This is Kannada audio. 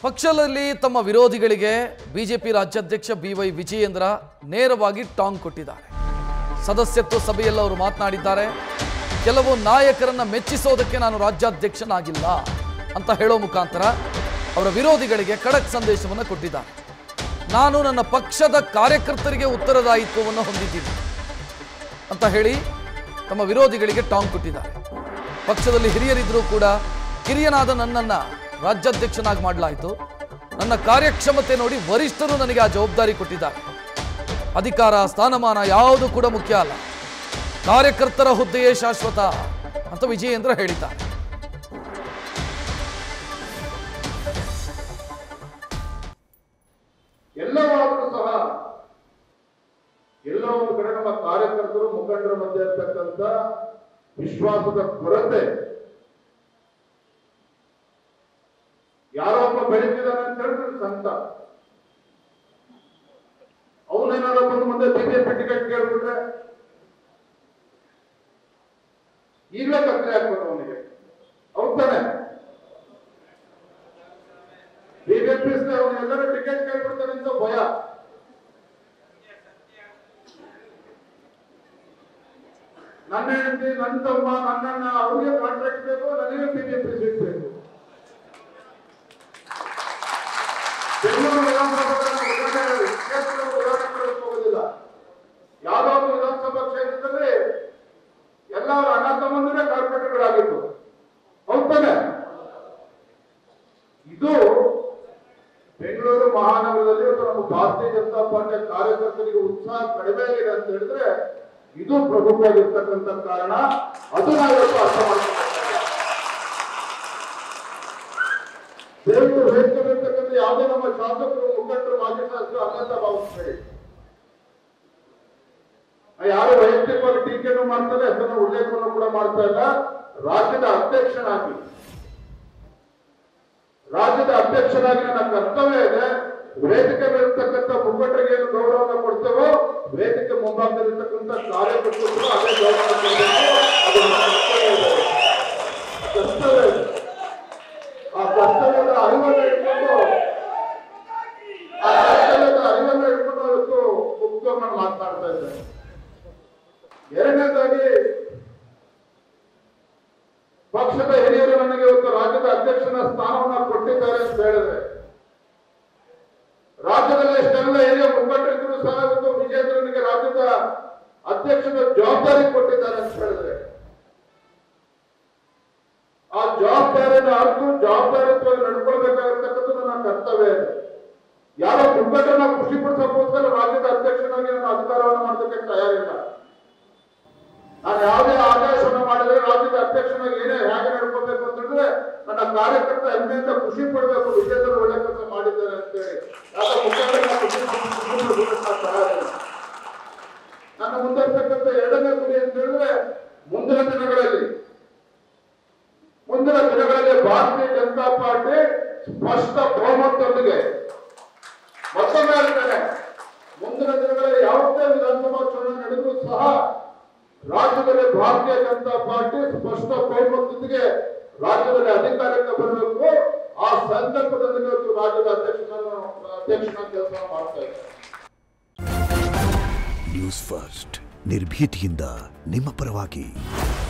ಪಕ್ಷದಲ್ಲಿ ತಮ್ಮ ವಿರೋಧಿಗಳಿಗೆ ಬಿಜೆಪಿ ರಾಜ್ಯಾಧ್ಯಕ್ಷ ಬಿ ವೈ ವಿಜಯೇಂದ್ರ ನೇರವಾಗಿ ಟಾಂಗ್ ಕೊಟ್ಟಿದ್ದಾರೆ ಸದಸ್ಯತ್ವ ಸಭೆಯಲ್ಲಿ ಅವರು ಮಾತನಾಡಿದ್ದಾರೆ ಕೆಲವು ನಾಯಕರನ್ನ ಮೆಚ್ಚಿಸೋದಕ್ಕೆ ನಾನು ರಾಜ್ಯಾಧ್ಯಕ್ಷನಾಗಿಲ್ಲ ಅಂತ ಹೇಳೋ ಮುಖಾಂತರ ಅವರ ವಿರೋಧಿಗಳಿಗೆ ಖಡಕ್ ಸಂದೇಶವನ್ನು ಕೊಟ್ಟಿದ್ದಾರೆ ನಾನು ನನ್ನ ಪಕ್ಷದ ಕಾರ್ಯಕರ್ತರಿಗೆ ಉತ್ತರದಾಯಿತ್ವವನ್ನು ಹೊಂದಿದ್ದೀನಿ ಅಂತ ಹೇಳಿ ತಮ್ಮ ವಿರೋಧಿಗಳಿಗೆ ಟಾಂಗ್ ಕೊಟ್ಟಿದ್ದಾರೆ ಪಕ್ಷದಲ್ಲಿ ಹಿರಿಯರಿದ್ದರೂ ಕೂಡ ಕಿರಿಯನಾದ ನನ್ನನ್ನು ರಾಜ್ಯಾಧ್ಯಕ್ಷನಾಗಿ ಮಾಡಲಾಯಿತು ನನ್ನ ಕಾರ್ಯಕ್ಷಮತೆ ನೋಡಿ ವರಿಷ್ಠರು ನನಗೆ ಆ ಜವಾಬ್ದಾರಿ ಕೊಟ್ಟಿದ್ದಾರೆ ಅಧಿಕಾರ ಸ್ಥಾನಮಾನ ಯಾವುದು ಕೂಡ ಮುಖ್ಯ ಅಲ್ಲ ಕಾರ್ಯಕರ್ತರ ಹುದ್ದೆಯೇ ಶಾಶ್ವತ ಅಂತ ವಿಜಯೇಂದ್ರ ಹೇಳಿದ್ದಾರೆ ಎಲ್ಲವಾದರೂ ಸಹ ಎಲ್ಲ ಒಂದು ಕಡೆ ನಮ್ಮ ಕಾರ್ಯಕರ್ತರು ಮುಖಂಡರ ಮಧ್ಯೆ ಇರ್ತಕ್ಕಂಥ ವಿಶ್ವಾಸದ ಕೊರತೆ ಯಾರೋ ಒಬ್ಬ ಬೆಳೀತಿದ್ದಾನೆ ಅಂತ ಹೇಳಿದ್ರೆ ಸಂತ ಅವನೇನಾದ್ರು ಬಂದು ಮುಂದೆ ಬಿಜೆಪಿ ಟಿಕೆಟ್ ಕೇಳ್ಬಿಟ್ರೆ ಈಗಲೇ ಕತ್ತಲೆ ಹಾಕ್ಬೇಕು ಅವನಿಗೆ ಹೌದ್ ತಾನೆ ಬಿಜೆಪಿ ಅವನು ಎಲ್ಲರೂ ಟಿಕೆಟ್ ಕೇಳ್ಬಿಡ್ತಾನೆ ಅಂತ ಭಯ ನನ್ನ ಹೆಂಡತಿ ನನ್ನ ತಮ್ಮ ನನ್ನಣ್ಣ ಅವ್ರಿಗೆ ಕಾಂಟ್ರಾಕ್ಟ್ ಬೇಕು ನನಗೆ ಬಿಜೆಪಿ ಸೀಟ್ ಬೇಕು ಬೆಂಗಳೂರು ವಿಧಾನಸಭಾ ಕ್ಷೇತ್ರದ ಉದಾಹರಣೆ ಕೊಡೋಕೆ ಹೋಗೋದಿಲ್ಲ ಯಾವುದೋ ಒಂದು ವಿಧಾನಸಭಾ ಕ್ಷೇತ್ರದಲ್ಲಿ ಎಲ್ಲರ ಅಣ್ಣ ತಮ್ಮಂದಿರೇ ಕಾರ್ಪೊರೇಟರ್ಗಳಾಗಿತ್ತು ಹೌದ್ ತಾನೆ ಇದು ಬೆಂಗಳೂರು ಮಹಾನಗರದಲ್ಲಿ ಇವತ್ತು ನಮ್ಮ ಭಾರತೀಯ ಜನತಾ ಪಾರ್ಟಿಯ ಕಾರ್ಯಕರ್ತರಿಗೆ ಉತ್ಸಾಹ ಕಡಿಮೆ ಆಗಿದೆ ಅಂತ ಹೇಳಿದ್ರೆ ಇದು ಪ್ರಮುಖವಾಗಿರ್ತಕ್ಕಂಥ ಕಾರಣ ಅದು ನಾವು ಇವತ್ತು ಅರ್ಥ ಮಾಡ್ಕೊಳ್ಬೇಕಾಗಿದೆ ದಯವಿಟ್ಟು ವೇದಿಕೆಯಲ್ಲಿರ್ತಕ್ಕಂಥ ಯಾವುದೇ ನಮ್ಮ ಶಾಸಕರು ಮುಖಂಡರು ಮಾಜಿ ಶಾಸಕರು ಅನ್ಯತಾ ಭಾವಿಸಬೇಡಿ ಯಾರು ವೈಯಕ್ತಿಕವಾಗಿ ಟೀಕೆಯನ್ನು ಮಾಡ್ತಾರೆ ಹೆಸರನ್ನ ಉಲ್ಲೇಖವನ್ನು ಕೂಡ ಮಾಡ್ತಾ ಇಲ್ಲ ರಾಜ್ಯದ ಅಧ್ಯಕ್ಷನಾಗಿ ರಾಜ್ಯದ ಅಧ್ಯಕ್ಷನಾಗಿ ನನ್ನ ಕರ್ತವ್ಯ ಇದೆ ವೇದಿಕೆ ಮೇಲಿರ್ತಕ್ಕಂಥ ಮುಖಂಡರಿಗೆ ಏನು ಗೌರವವನ್ನು ಕೊಡ್ತೇವೋ ವೇದಿಕೆ ಮುಂಭಾಗದಲ್ಲಿರ್ತಕ್ಕಂಥ ಕಾರ್ಯಕರ್ತರು ಕೂಡ ಅದೇ ಗೌರವ ಕೊಡಬೇಕು ಅದು ನನ್ನ ಕರ್ತವ್ಯ ಇದೆ. ಕರ್ತವ್ಯ ಇದೆ. ಆ ಕರ್ತವ್ಯದ ಅರಿವನ್ನು ಇಟ್ಕೊಂಡು ಆ ಕರ್ತವ್ಯದ ಅರಿವನ್ನು ಇಟ್ಕೊಂಡು ಇವತ್ತು ಮುಕ್ತವನ್ನು ಮಾತನಾಡ್ತಾ ಇದ್ದೇನೆ ಎರಡನೇದಾಗಿ ಪಕ್ಷದ ಹಿರಿಯರು ನನಗೆ ಇವತ್ತು ರಾಜ್ಯದ ಅಧ್ಯಕ್ಷನ ಸ್ಥಾನವನ್ನ ಕೊಟ್ಟಿದ್ದಾರೆ ಅಂತ ಹೇಳಿದ್ರೆ ರಾಜ್ಯದಲ್ಲಿ ಎಷ್ಟೆಲ್ಲ ಹಿರಿಯ ಮುಖಂಡರಿದ್ರು ಸಹ ಇವತ್ತು ವಿಜೇಂದ್ರನಿಗೆ ರಾಜ್ಯದ ಅಧ್ಯಕ್ಷನ ಜವಾಬ್ದಾರಿ ಕೊಟ್ಟಿದ್ದಾರೆ ಅಂತ ಹೇಳಿದ್ರೆ ಆ ಜವಾಬ್ದಾರಿಯನ್ನು ಅರ್ಥ ಜವಾಬ್ದಾರಿತ್ವವಾಗಿ ನಡ್ಕೊಳ್ಬೇಕಾಗಿರ್ತಕ್ಕಂಥದ್ದು ನನ್ನ ಕರ್ತವ್ಯ ಇದೆ ಯಾರೋ ಮುಖಂಡರನ್ನ ಖುಷಿ ಪಡಿಸೋಕ್ಕೋಸ್ಕರ ರಾಜ್ಯದ ಅಧ್ಯಕ್ಷನಾಗಿ ನಾನು ಅಧಿಕಾರವನ್ನು ಮಾಡೋದಕ್ಕೆ ತಯಾರಿಲ್ಲ ನಾನು ಯಾವುದೇ ಆದೇಶವನ್ನು ಮಾಡಿದ್ರೆ ರಾಜ್ಯದ ಅಧ್ಯಕ್ಷನಾಗಿ ಏನೇ ಹೇಗೆ ನಡ್ಕೋಬೇಕು ಅಂತ ಹೇಳಿದ್ರೆ ನನ್ನ ಕಾರ್ಯಕರ್ತ ಹೆಮ್ಮೆಯಿಂದ ಖುಷಿ ಪಡಬೇಕು ವಿಜೇಂದ್ರ ಒಳ್ಳೆ ಕೆಲಸ ಮಾಡಿದ್ದಾರೆ ಅಂತೇಳಿ ಯಾಕೆ ಮುಖಂಡರನ್ನ ಖುಷಿ ಪಡಿಸೋದಕ್ಕೆ ನಾನು ತಯಾರಿಲ್ಲ ನನ್ನ ಮುಂದೆ ಇರ್ತಕ್ಕಂಥ ಎರಡನೇ ಗುರಿ ಅಂತ ಹೇಳಿದ್ರೆ ಮುಂದಿನ ದಿನಗಳಲ್ಲಿ ಮುಂದಿನ ದಿನಗಳಲ್ಲಿ ಭಾರತೀಯ ಜನತಾ ಪಾರ್ಟಿ ಸ್ಪಷ್ಟ ಬಹುಮತದೊಂದಿಗೆ ಮತ್ತೊಮ್ಮೆ ಹೇಳ್ತೇನೆ ಮುಂದಿನ ದಿನಗಳಲ್ಲಿ ಯಾವುದೇ ವಿಧಾನಸಭಾ ಚುನಾವಣೆ ನಡೆದರೂ ಸಹ ರಾಜ್ಯದಲ್ಲಿ ಭಾರತೀಯ ಜನತಾ ಪಾರ್ಟಿ ಸ್ಪಷ್ಟ ಬಹುಮತದೊಂದಿಗೆ ರಾಜ್ಯದಲ್ಲಿ ಅಧಿಕಾರಕ್ಕೆ ಬರಬೇಕು ಆ ಸಂಕಲ್ಪದೊಂದಿಗೆ ಇವತ್ತು ರಾಜ್ಯದ ಅಧ್ಯಕ್ಷನನ್ನು ಅಧ್ಯಕ್ಷನ ಕೆಲಸ ಮಾಡ್ತಾ ಇದ್ದಾರೆ ನ್ಯೂಸ್ ಫಸ್ಟ್ ನಿರ್ಭೀತಿಯಿಂದ ನಿಮ್ಮ ಪರವಾಗಿ